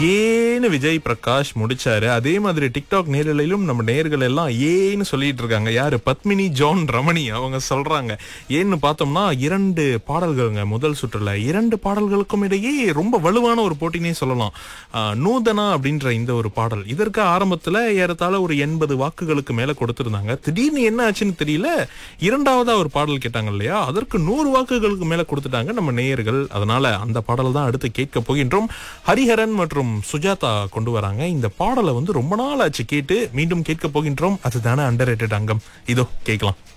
ஏன்னு விஜய் பிரகாஷ் முடிச்சாரு அதே மாதிரி டிக்டாக் நேரலையிலும் நம்ம நேர்கள் எல்லாம் ஏன்னு சொல்லிட்டு இருக்காங்க யாரு பத்மினி ஜான் ரமணி அவங்க சொல்றாங்க ஏன்னு பார்த்தோம்னா இரண்டு பாடல்கள்ங்க முதல் சுற்றுல இரண்டு பாடல்களுக்கும் இடையே ரொம்ப வலுவான ஒரு போட்டினே சொல்லலாம் ஆஹ், நூதனா அப்படின்ற இந்த ஒரு பாடல் இதற்கு ஆரம்பத்துல ஏறத்தாழ ஒரு எண்பது வாக்குகளுக்கு மேல கொடுத்திருந்தாங்க திடீர்னு என்ன ஆச்சுன்னு தெரியல இரண்டாவதா ஒரு பாடல் கேட்டாங்க இல்லையா அதற்கு நூறு வாக்குகளுக்கு மேல கொடுத்துட்டாங்க நம்ம நேயர்கள் அதனால அந்த பாடல் தான் அடுத்து கேட்க போகின்றோம் ஹரிஹரன் மற்றும் சுஜாதா கொண்டு வராங்க இந்த பாடலை வந்து ரொம்ப நாள் ஆச்சு கேட்டு மீண்டும் கேட்க போகின்றோம் அதுதானே அண்டர் அங்கம் இதோ கேட்கலாம்